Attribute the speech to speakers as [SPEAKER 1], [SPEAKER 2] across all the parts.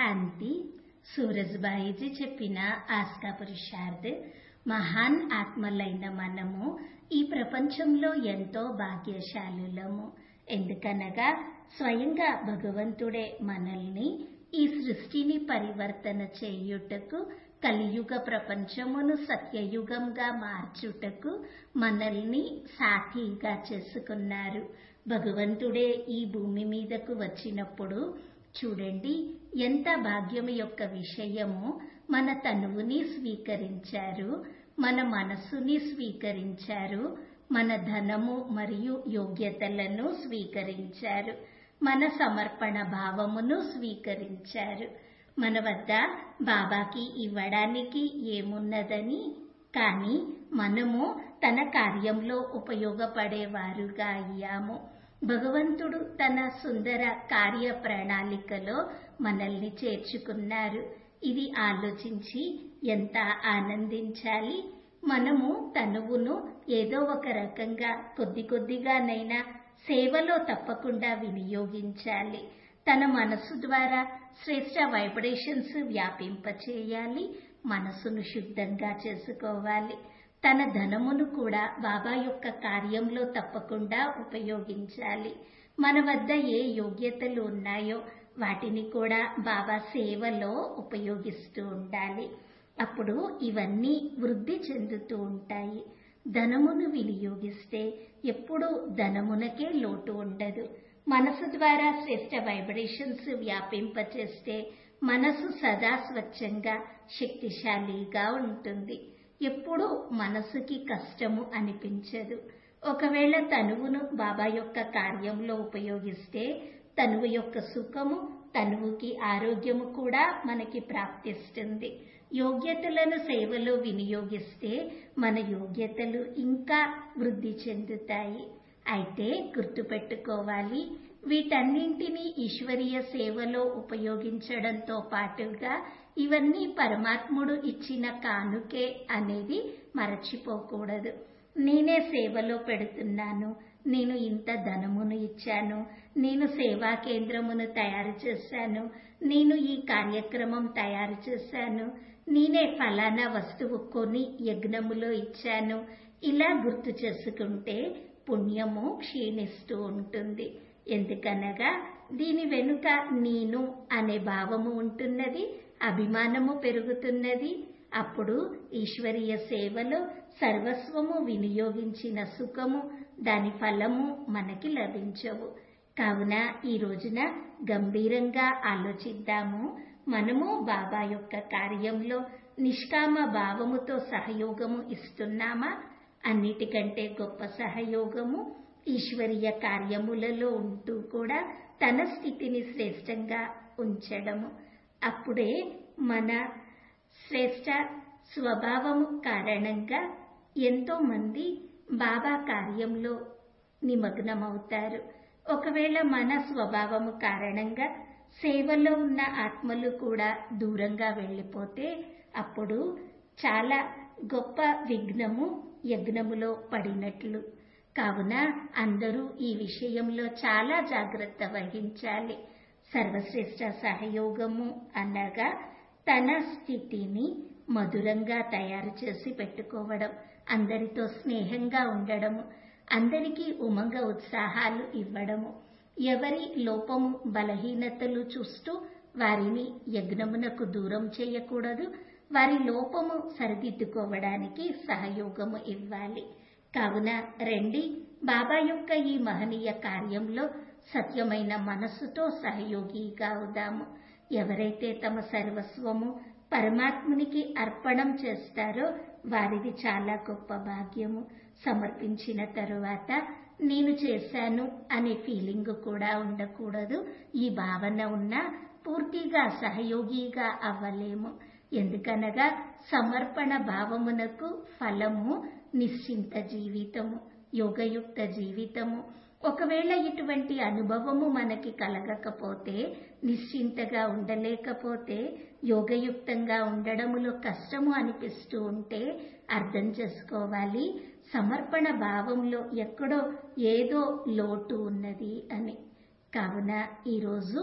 [SPEAKER 1] శాంతి సూరజ్బాయిజీ చెప్పిన ఆస్కా పురుషార్థ్ మహాన్ ఆత్మలైన మనము ఈ ప్రపంచంలో ఎంతో భాగ్యశాలులము ఎందుకనగా స్వయంగా భగవంతుడే మనల్ని ఈ సృష్టిని పరివర్తన చేయుటకు కలియుగ ప్రపంచమును సత్యయుగంగా మార్చుటకు మనల్ని సాథీగా చేసుకున్నారు భగవంతుడే ఈ భూమి మీదకు వచ్చినప్పుడు చూడండి ఎంత భాగ్యం యొక్క విషయము మన తనువుని స్వీకరించారు మన మనస్సుని స్వీకరించారు మన ధనము మరియు యోగ్యతలను స్వీకరించారు మన సమర్పణ భావమును స్వీకరించారు మన వద్ద బాబాకి ఇవ్వడానికి ఏమున్నదని కానీ మనము తన కార్యంలో ఉపయోగపడేవారుగా అయ్యాము భగవంతుడు తన సుందర కార్య ప్రణాళికలో మనల్ని చేర్చుకున్నారు ఇది ఆలోచించి ఎంత ఆనందించాలి మనము తనువును ఏదో ఒక రకంగా కొద్ది కొద్దిగానైనా సేవలో తప్పకుండా వినియోగించాలి తన మనసు ద్వారా శ్రేష్ట వైబ్రేషన్స్ వ్యాపింపచేయాలి మనసును శుద్ధంగా చేసుకోవాలి తన ధనమును కూడా బాబా యొక్క కార్యంలో తప్పకుండా ఉపయోగించాలి మన వద్ద ఏ యోగ్యతలు ఉన్నాయో వాటిని కూడా బాబా సేవలో ఉపయోగిస్తూ ఉండాలి అప్పుడు ఇవన్నీ వృద్ధి చెందుతూ ఉంటాయి ధనమును వినియోగిస్తే ఎప్పుడూ ధనమునకే లోటు ఉండదు మనసు ద్వారా శ్రేష్ట వైబ్రేషన్స్ వ్యాపింపచేస్తే మనసు సదా స్వచ్ఛంగా శక్తిశాలిగా ఉంటుంది ఎప్పుడూ మనసుకి కష్టము అనిపించదు ఒకవేళ తనువును బాబా యొక్క కార్యంలో ఉపయోగిస్తే తనువు యొక్క సుఖము తనువుకి ఆరోగ్యము కూడా మనకి ప్రాప్తిస్తుంది యోగ్యతలను సేవలో వినియోగిస్తే మన యోగ్యతలు ఇంకా వృద్ధి చెందుతాయి అయితే గుర్తుపెట్టుకోవాలి వీటన్నింటినీ ఈశ్వరీయ సేవలో ఉపయోగించడంతో పాటుగా ఇవన్నీ పరమాత్ముడు ఇచ్చిన కానుకే అనేది మరచిపోకూడదు నేనే సేవలో పెడుతున్నాను నేను ఇంత ధనమును ఇచ్చాను నేను సేవా కేంద్రమును తయారు చేశాను నేను ఈ కార్యక్రమం తయారు చేశాను నేనే ఫలానా వస్తువు కొని యజ్ఞములో ఇచ్చాను ఇలా గుర్తు చేసుకుంటే పుణ్యము క్షీణిస్తూ ఉంటుంది ఎందుకనగా దీని వెనుక నేను అనే భావము ఉంటున్నది అభిమానము పెరుగుతున్నది అప్పుడు ఈశ్వరీయ సేవలో సర్వస్వము వినియోగించిన సుఖము దాని ఫలము మనకి లభించవు కావున ఈ రోజున గంభీరంగా ఆలోచిద్దాము మనము బాబా యొక్క కార్యంలో నిష్కామ భావముతో సహయోగము ఇస్తున్నామా అన్నిటికంటే గొప్ప సహయోగము ఈశ్వరీయ కార్యములలో ఉంటూ కూడా తన స్థితిని శ్రేష్టంగా ఉంచడము అప్పుడే మన శ్రేష్ట స్వభావము కారణంగా ఎంతో మంది బాబా కార్యంలో నిమగ్నమవుతారు ఒకవేళ మన స్వభావము కారణంగా సేవలో ఉన్న ఆత్మలు కూడా దూరంగా వెళ్ళిపోతే అప్పుడు చాలా గొప్ప విఘ్నము యజ్ఞములో పడినట్లు కావున అందరూ ఈ విషయంలో చాలా జాగ్రత్త వహించాలి సర్వశ్రేష్ట సహయోగము అనగా తన స్థితిని మధురంగా తయారు చేసి పెట్టుకోవడం అందరితో స్నేహంగా ఉండడము అందరికీ ఉమంగ ఉత్సాహాలు ఇవ్వడము ఎవరి లోపము బలహీనతలు చూస్తూ వారిని యజ్ఞమునకు దూరం చేయకూడదు వారి లోపము సరిదిద్దుకోవడానికి సహయోగము ఇవ్వాలి కావున రండి బాబా యొక్క ఈ మహనీయ కార్యంలో సత్యమైన మనస్సుతో సహయోగిగా అవుదాము ఎవరైతే తమ సర్వస్వము పరమాత్మునికి అర్పణం చేస్తారో వారిది చాలా గొప్ప భాగ్యము సమర్పించిన తరువాత నేను చేశాను అనే ఫీలింగ్ కూడా ఉండకూడదు ఈ భావన ఉన్నా పూర్తిగా సహయోగిగా అవ్వలేము ఎందుకనగా సమర్పణ భావమునకు ఫలము నిశ్చింత జీవితము యోగయుక్త జీవితము ఒకవేళ ఇటువంటి అనుభవము మనకి కలగకపోతే నిశ్చింతగా ఉండలేకపోతే యోగయుక్తంగా ఉండడములో కష్టము అనిపిస్తూ ఉంటే అర్థం చేసుకోవాలి సమర్పణ భావంలో ఎక్కడో ఏదో లోటు ఉన్నది అని కావున ఈరోజు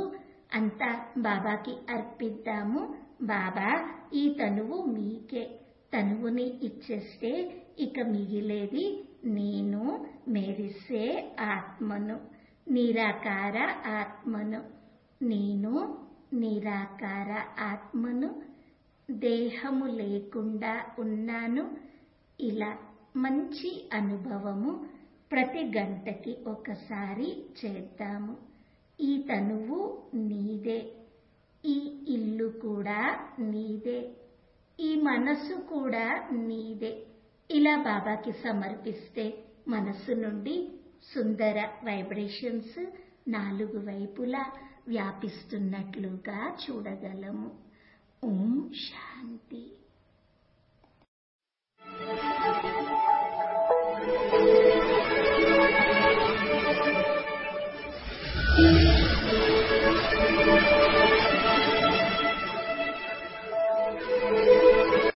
[SPEAKER 1] అంతా బాబాకి అర్పిద్దాము బాబా ఈ తనువు మీకే తనువుని ఇచ్చేస్తే ఇక మిగిలేది నేను మెరిసే ఆత్మను నిరాకార ఆత్మను నేను నిరాకార ఆత్మను దేహము లేకుండా ఉన్నాను ఇలా మంచి అనుభవము ప్రతి గంటకి ఒకసారి చేద్దాము ఈ తనువు నీదే ఈ ఇల్లు కూడా నీదే ఈ మనసు కూడా నీదే ఇలా బాబాకి సమర్పిస్తే మనసు నుండి సుందర వైబ్రేషన్స్ నాలుగు వైపులా వ్యాపిస్తున్నట్లుగా చూడగలము ఓం శాంతి